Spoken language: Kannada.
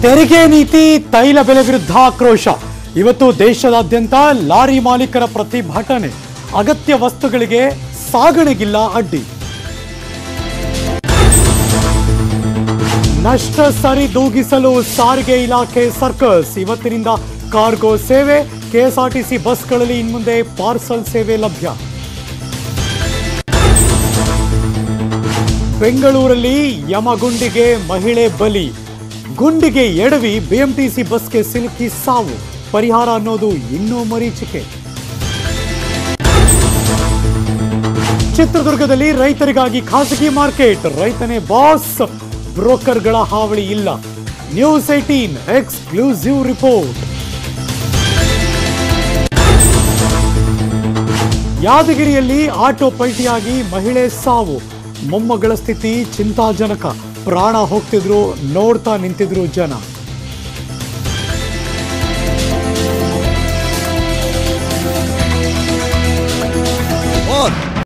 ತೆರಿಗೆ ನೀತಿ ತೈಲ ಬೆಲೆ ವಿರುದ್ಧ ಆಕ್ರೋಶ ಇವತ್ತು ದೇಶದಾದ್ಯಂತ ಲಾರಿ ಮಾಲೀಕರ ಪ್ರತಿಭಟನೆ ಅಗತ್ಯ ವಸ್ತುಗಳಿಗೆ ಸಾಗಣೆಗಿಲ್ಲ ಅಡ್ಡಿ ನಷ್ಟ ಸರಿದೂಗಿಸಲು ಸಾರಿಗೆ ಇಲಾಖೆ ಸರ್ಕಸ್ ಇವತ್ತಿನಿಂದ ಕಾರ್ಗೋ ಸೇವೆ ಕೆಎಸ್ಆರ್ಟಿಸಿ ಬಸ್ಗಳಲ್ಲಿ ಇನ್ಮುಂದೆ ಪಾರ್ಸಲ್ ಸೇವೆ ಲಭ್ಯ ಬೆಂಗಳೂರಲ್ಲಿ ಯಮಗುಂಡಿಗೆ ಮಹಿಳೆ ಬಲಿ ಗುಂಡಿಗೆ ಎಡವಿ ಬಿಎಂಟಿಸಿ ಬಸ್ಗೆ ಸಿಲುಕಿ ಸಾವು ಪರಿಹಾರ ಅನ್ನೋದು ಇನ್ನೂ ಮರೀಚಿಕೆ ಚಿತ್ರದುರ್ಗದಲ್ಲಿ ರೈತರಿಗಾಗಿ ಖಾಸಗಿ ಮಾರ್ಕೆಟ್ ರೈತನೇ ಬಾಸ್ ಬ್ರೋಕರ್ಗಳ ಹಾವಳಿ ಇಲ್ಲ ನ್ಯೂಸ್ ಏಟೀನ್ ಎಕ್ಸ್ಕ್ಲೂಸಿವ್ ರಿಪೋರ್ಟ್ ಯಾದಗಿರಿಯಲ್ಲಿ ಆಟೋ ಪಲ್ಟಿಯಾಗಿ ಮಹಿಳೆ ಸಾವು ಮೊಮ್ಮಗಳ ಸ್ಥಿತಿ ಚಿಂತಾಜನಕ ಪ್ರಾಣ ಹೋಗ್ತಿದ್ರು ನೋಡ್ತಾ ನಿಂತಿದ್ರು ಜನ